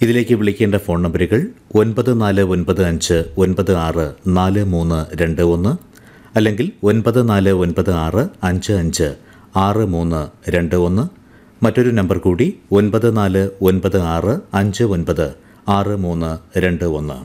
ഇതിലേക്ക് വിളിക്കേണ്ട ഫോൺ നമ്പറുകൾ ഒൻപത് നാല് ഒൻപത് അഞ്ച് ഒൻപത് ആറ് നാല് മൂന്ന് രണ്ട് ഒന്ന് അല്ലെങ്കിൽ ഒൻപത് നാല് ഒൻപത് ആറ് അഞ്ച് അഞ്ച് ആറ് മൂന്ന് രണ്ട് ഒന്ന് മറ്റൊരു നമ്പർ കൂടി ഒൻപത് നാല് ഒൻപത് ആറ് അഞ്ച് ഒൻപത് ആറ് മൂന്ന് രണ്ട് ഒന്ന്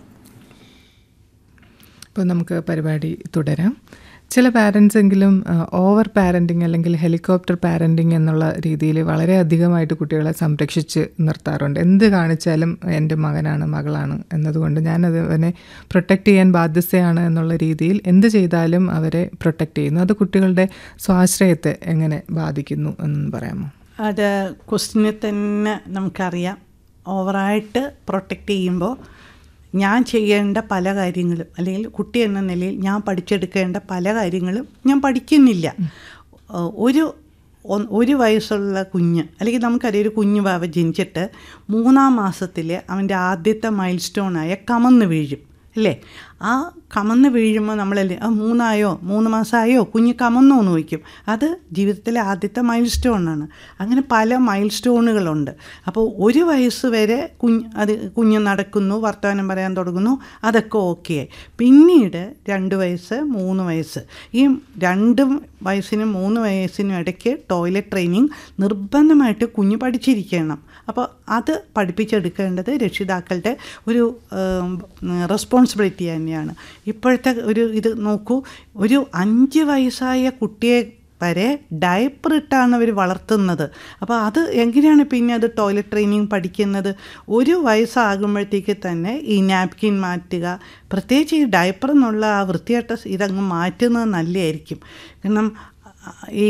ഇപ്പോൾ നമുക്ക് പരിപാടി തുടരാം ചില പാരൻസ് എങ്കിലും ഓവർ പാരൻറ്റിങ് അല്ലെങ്കിൽ ഹെലികോപ്റ്റർ പാരൻറ്റിങ് എന്നുള്ള രീതിയിൽ വളരെ അധികമായിട്ട് കുട്ടികളെ സംരക്ഷിച്ച് നിർത്താറുണ്ട് എന്ത് കാണിച്ചാലും എൻ്റെ മകനാണ് മകളാണ് എന്നതുകൊണ്ട് ഞാനത് അവനെ പ്രൊട്ടക്റ്റ് ചെയ്യാൻ ബാധ്യസ്ഥയാണ് എന്നുള്ള രീതിയിൽ എന്ത് ചെയ്താലും അവരെ പ്രൊട്ടക്റ്റ് ചെയ്യുന്നു അത് കുട്ടികളുടെ സ്വാശ്രയത്തെ എങ്ങനെ ബാധിക്കുന്നു എന്ന് പറയാമോ അത് ക്വസ്റ്റിനെ തന്നെ നമുക്കറിയാം ഓവറായിട്ട് പ്രൊട്ടക്റ്റ് ചെയ്യുമ്പോൾ ഞാൻ ചെയ്യേണ്ട പല കാര്യങ്ങളും അല്ലെങ്കിൽ കുട്ടി എന്ന നിലയിൽ ഞാൻ പഠിച്ചെടുക്കേണ്ട പല കാര്യങ്ങളും ഞാൻ പഠിക്കുന്നില്ല ഏഹ് ഒരു ഒ- ഒരു വയസ്സുള്ള കുഞ്ഞ് അല്ലെങ്കിൽ നമുക്കറിയാം ഒരു കുഞ്ഞു ബാവ ജനിച്ചിട്ട് മൂന്നാം മാസത്തിൽ അവൻ്റെ ആദ്യത്തെ മൈൽ സ്റ്റോണായ കമന്ന് വീഴും അല്ലേ ആ കമന്ന് വീഴുമ്പോൾ നമ്മളല്ലേ ആ മൂന്നായോ മൂന്ന് മാസമായോ കുഞ്ഞ് കമന്നോ എന്ന് ചോദിക്കും അത് ജീവിതത്തിലെ ആദ്യത്തെ മൈൽ സ്റ്റോണാണ് അങ്ങനെ പല മൈൽ സ്റ്റോണുകളുണ്ട് അപ്പോൾ ഒരു വയസ്സ് വരെ കുഞ്ഞ് അത് കുഞ്ഞ് നടക്കുന്നു വർത്തമാനം പറയാൻ തുടങ്ങുന്നു അതൊക്കെ ഓക്കെ പിന്നീട് രണ്ട് വയസ്സ് മൂന്ന് വയസ്സ് ഈ രണ്ട് വയസ്സിനും മൂന്ന് വയസ്സിനും ഇടയ്ക്ക് ടോയ്ലറ്റ് ട്രെയിനിങ് നിർബന്ധമായിട്ട് കുഞ്ഞ് പഠിച്ചിരിക്കണം അപ്പോൾ അത് പഠിപ്പിച്ചെടുക്കേണ്ടത് രക്ഷിതാക്കളുടെ ഒരു റെസ്പോൺസിബിലിറ്റി തന്നെയാണ് ഇപ്പോഴത്തെ ഒരു ഇത് നോക്കൂ ഒരു അഞ്ച് വയസ്സായ കുട്ടിയെ വരെ ഡയപ്പർ ഇട്ടാണ് അവർ വളർത്തുന്നത് അപ്പോൾ അത് എങ്ങനെയാണ് പിന്നെ അത് ടോയ്ലറ്റ് ട്രെയിനിങ് പഠിക്കുന്നത് ഒരു വയസ്സാകുമ്പോഴത്തേക്ക് തന്നെ ഈ നാപ്കിൻ മാറ്റുക പ്രത്യേകിച്ച് ഈ ഡയപ്പർ എന്നുള്ള ആ വൃത്തിയായിട്ട ഇതങ്ങ് മാറ്റുന്നത് നല്ലതായിരിക്കും കാരണം ഈ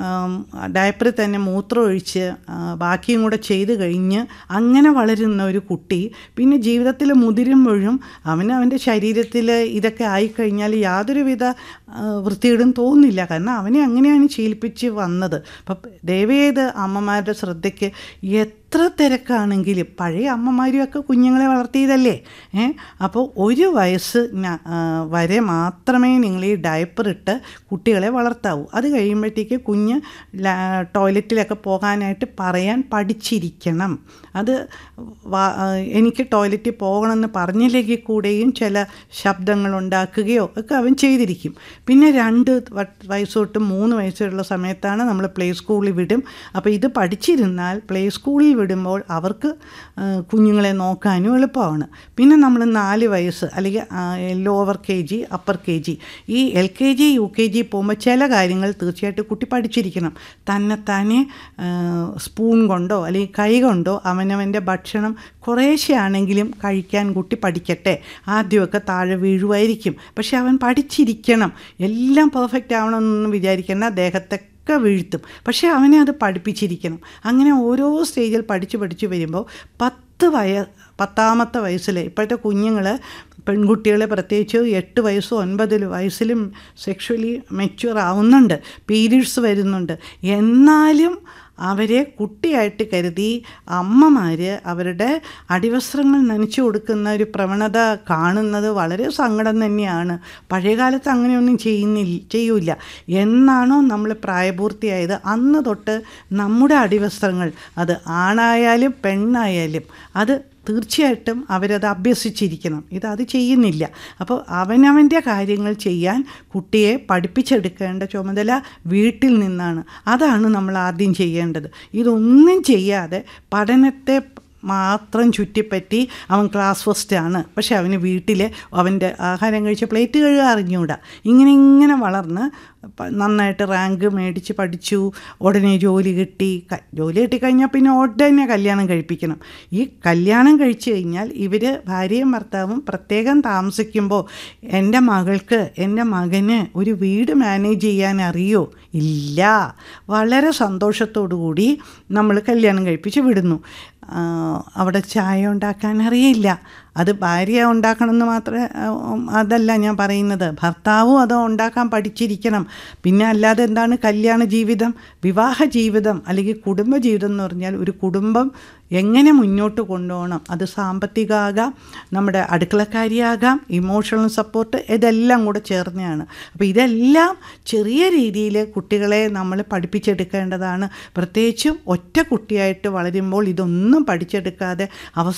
ഡയപ്പറിൽ തന്നെ മൂത്രം ഒഴിച്ച് ആ, ബാക്കിയും കൂടെ ചെയ്ത് കഴിഞ്ഞ് അങ്ങനെ വളരുന്ന ഒരു കുട്ടി പിന്നെ ജീവിതത്തിൽ മുതിരുമ്പോഴും അവന് അവൻ്റെ ശരീരത്തിൽ ഇതൊക്കെ ആയിക്കഴിഞ്ഞാൽ യാതൊരുവിധ ആ, വൃത്തികേടും തോന്നില്ല കാരണം അവനെ അങ്ങനെയാണ് ശീലിപ്പിച്ച് വന്നത് അപ്പം ദയവേത് അമ്മമാരുടെ ശ്രദ്ധയ്ക്ക് എത്ര തിരക്കാണെങ്കിലും പഴയ അമ്മമാരും ഒക്കെ കുഞ്ഞുങ്ങളെ വളർത്തിയതല്ലേ ഏ അപ്പോൾ ഒരു വയസ്സ് ന- ആ, വരെ മാത്രമേ നിങ്ങൾ ഈ ഡയപ്പർ ഇട്ട് കുട്ടികളെ വളർത്താവൂ അത് കഴിയുമ്പോഴത്തേക്ക് കുഞ്ഞ് ലാ- ടോയ്ലറ്റിലൊക്കെ പോകാനായിട്ട് പറയാൻ പഠിച്ചിരിക്കണം അത് വാ- ആ, എനിക്ക് ടോയ്ലറ്റിൽ പോകണമെന്ന് പറഞ്ഞില്ലെങ്കിൽ കൂടെയും ചില ശബ്ദങ്ങൾ ഉണ്ടാക്കുകയോ ഒക്കെ അവൻ ചെയ്തിരിക്കും പിന്നെ രണ്ട് വ- വയസ്സ് തൊട്ട് മൂന്ന് വയസ്സുള്ള സമയത്താണ് നമ്മൾ പ്ലേ സ്കൂളിൽ വിടും അപ്പോൾ ഇത് പഠിച്ചിരുന്നാൽ പ്ലേ സ്കൂളിൽ വിടുമ്പോൾ അവർക്ക് ആ, കുഞ്ഞുങ്ങളെ നോക്കാനും എളുപ്പമാണ് പിന്നെ നമ്മൾ നാല് വയസ്സ് അല്ലെങ്കിൽ lower K G upper K G ഈ L K G U K G പോകുമ്പോൾ ചില കാര്യങ്ങൾ തീർച്ചയായിട്ടും കുട്ടി പഠിച്ചിരിക്കണം തന്നെത്താനെ ആ, സ്പൂൺ കൊണ്ടോ അല്ലെങ്കിൽ കൈ കൊണ്ടോ അവനവൻ്റെ ഭക്ഷണം കുറേശ്ശെ ആണെങ്കിലും കഴിക്കാൻ കുട്ടി പഠിക്കട്ടെ ആദ്യമൊക്കെ താഴെ വീഴുമായിരിക്കും പക്ഷെ അവൻ പഠിച്ചിരിക്കണം എല്ലാം പെർഫെക്റ്റ് ആവണമെന്നൊന്നും വിചാരിക്കേണ്ട ദേഹത്തെ ഒക്കെ വീഴ്ത്തും പക്ഷേ അവനെ അത് പഠിപ്പിച്ചിരിക്കണം അങ്ങനെ ഓരോ സ്റ്റേജിൽ പഠിച്ച് പഠിച്ച് വരുമ്പോൾ പത്ത് വയ പത്താമത്തെ വയസ്സിൽ ഇപ്പോഴത്തെ കുഞ്ഞുങ്ങൾ പെൺകുട്ടികളെ പ്രത്യേകിച്ച് എട്ട് വയസ്സും ഒൻപത് വയസ്സിലും സെക്ഷുവലി മെച്യൂർ ആവുന്നുണ്ട് പീരീഡ്സ് വരുന്നുണ്ട് എന്നാലും അവരെ കുട്ടിയായിട്ട് കരുതി അമ്മമാർ അവരുടെ അടിവസ്ത്രങ്ങൾ നനച്ചു കൊടുക്കുന്ന ഒരു പ്രവണത കാണുന്നത് വളരെ സങ്കടം തന്നെയാണ് പഴയകാലത്ത് അങ്ങനെയൊന്നും ചെയ്യുന്നില്ല ചെയ്യൂല എന്നാണോ നമ്മൾ പ്രായപൂർത്തിയായത് അന്ന് തൊട്ട് നമ്മുടെ അടിവസ്ത്രങ്ങൾ അത് ആണായാലും പെണ്ണായാലും അത് തീർച്ചയായിട്ടും അവരത് അഭ്യസിച്ചിരിക്കണം ഇത് അത് ചെയ്യുന്നില്ല അപ്പോൾ അവനവൻ്റെ കാര്യങ്ങൾ ചെയ്യാൻ കുട്ടിയെ പഠിപ്പിച്ചെടുക്കേണ്ട ചുമതല വീട്ടിൽ നിന്നാണ് അതാണ് നമ്മൾ ആദ്യം ചെയ്യേണ്ടത് ഇതൊന്നും ചെയ്യാതെ പഠനത്തെ മാത്രം ചുറ്റിപ്പറ്റി അവൻ ക്ലാസ് ഫസ്റ്റ് ആണ് പക്ഷെ അവന് വീട്ടിൽ അവൻ്റെ ആഹാരം കഴിച്ച പ്ലേറ്റ് കഴുകാൻ അറിഞ്ഞുകൂടാ ഇങ്ങനെ ഇങ്ങനെ വളർന്ന് പ- നന്നായിട്ട് റാങ്ക് മേടിച്ച് പഠിച്ചു ഉടനെ ജോലി കിട്ടി ക- ജോലി കിട്ടിക്കഴിഞ്ഞാൽ പിന്നെ ഉടനെ കല്യാണം കഴിപ്പിക്കണം ഈ കല്യാണം കഴിച്ചു കഴിഞ്ഞാൽ ഇവർ ഭാര്യയും ഭർത്താവും പ്രത്യേകം താമസിക്കുമ്പോൾ എൻ്റെ മകൾക്ക് എൻ്റെ മകന് ഒരു വീട് മാനേജ് ചെയ്യാൻ അറിയോ ഇല്ല വളരെ സന്തോഷത്തോടു കൂടി നമ്മൾ കല്യാണം കഴിപ്പിച്ച് വിടുന്നു ആ, അവിടെ ചായ ഉണ്ടാക്കാൻ അറിയില്ല അത് ഭാര്യ ഉണ്ടാക്കണമെന്ന് മാത്രമേ ആ, ഉം, അതല്ല ഞാൻ പറയുന്നത് ഭർത്താവും അത് ഉണ്ടാക്കാൻ പഠിച്ചിരിക്കണം പിന്നെ അല്ലാതെ എന്താണ് കല്യാണ ജീവിതം വിവാഹ ജീവിതം അല്ലെങ്കിൽ കുടുംബ ജീവിതം എന്ന് പറഞ്ഞാൽ ഒരു കുടുംബം എങ്ങനെ മുന്നോട്ട് കൊണ്ടുപോകണം അത് സാമ്പത്തികമാകാം നമ്മുടെ അടുക്കളക്കാരിയാകാം ഇമോഷണൽ സപ്പോർട്ട് ഇതെല്ലാം കൂടെ ചേർന്നതാണ് അപ്പോൾ ഇതെല്ലാം ചെറിയ രീതിയിൽ കുട്ടികളെ നമ്മൾ പഠിപ്പിച്ചെടുക്കേണ്ടതാണ് പ്രത്യേകിച്ചും ഒറ്റ കുട്ടിയായിട്ട് വളരുമ്പോൾ ഇതൊന്നും പഠിച്ചെടുക്കാതെ അവസാനം